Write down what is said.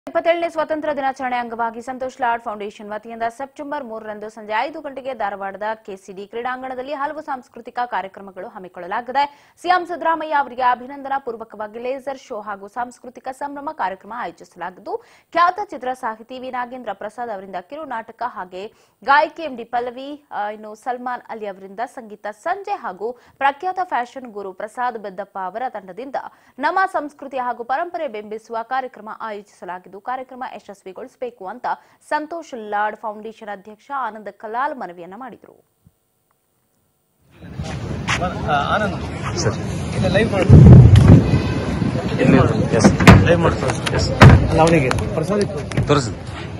ಇಪ್ಪತ್ತೇಳನೇ ಸ್ವಾತಂತ್ರ್ಯ ದಿನಾಚರಣೆ ಅಂಗವಾಗಿ ಸಂತೋಷ್ ಲಾಡ್ ಫೌಂಡೇಶನ್ ವತಿಯಿಂದ ಸೆಪ್ಟೆಂಬರ್ ಮೂರರಂದು ಸಂಜೆ ಐದು ಗಂಟೆಗೆ ಧಾರವಾಡದ ಕೆಸಿಡಿ ಕ್ರೀಡಾಂಗಣದಲ್ಲಿ ಹಲವು ಸಾಂಸ್ಕೃತಿಕ ಕಾರ್ಯಕ್ರಮಗಳು ಹಮ್ಮಿಕೊಳ್ಳಲಾಗಿದೆ ಸಿಎಂ ಸಿದ್ದರಾಮಯ್ಯ ಅವರಿಗೆ ಅಭಿನಂದನಾ ಪೂರ್ವಕವಾಗಿ ಲೇಸರ್ ಶೋ ಹಾಗೂ ಸಾಂಸ್ಕೃತಿಕ ಸಂಭ್ರಮ ಕಾರ್ಯಕ್ರಮ ಆಯೋಜಿಸಲಾಗಿದ್ದು ಖ್ಯಾತ ಚಿತ್ರ ಸಾಹಿತಿ ವಿ ನಾಗೇಂದ್ರ ಪ್ರಸಾದ್ ಅವರಿಂದ ಕಿರು ನಾಟಕ ಹಾಗೆ ಗಾಯಕಿ ಎಂಡಿ ಪಲ್ಲವಿ ಆ, ಇನ್ನು ಸಲ್ಮಾನ್ ಅಲಿ ಅವರಿಂದ ಸಂಗೀತ ಸಂಜೆ ಹಾಗೂ ಪ್ರಖ್ಯಾತ ಫ್ಯಾಷನ್ ಗುರು ಪ್ರಸಾದ್ ಬೆದ್ದಪ್ಪ ಅವರ ತಂಡದಿಂದ ನಮ್ಮ ಸಂಸ್ಕೃತಿ ಹಾಗೂ ಪರಂಪರೆ ಬಿಂಬಿಸುವ ಕಾರ್ಯಕ್ರಮ ಆಯೋಜಿಸಲಾಗಿದ್ದು ಕಾರ್ಯಕ್ರಮ ಯಶಸ್ವಿಗೊಳಿಸಬೇಕು ಅಂತ ಸಂತೋಷ್ ಲಾಡ್ ಫೌಂಡೇಶನ್ ಅಧ್ಯಕ್ಷ ಆನಂದ್ ಕಲಾಲ್ ಮನವಿಯನ್ನ ಮಾಡಿದರು ಆ, ಆನಂದ್ ಸರ್ ಇಲ್ಲ ಲೈವ್ ಮಾಡು ಎಸ್ ಲೈವ್ ಮಾಡ್ತಾರೆ ಎಸ್ ಅಲ್ಲ ಅವನಿಗೆ ಪ್ರಸಾದ್ ತೋರಿಸಿ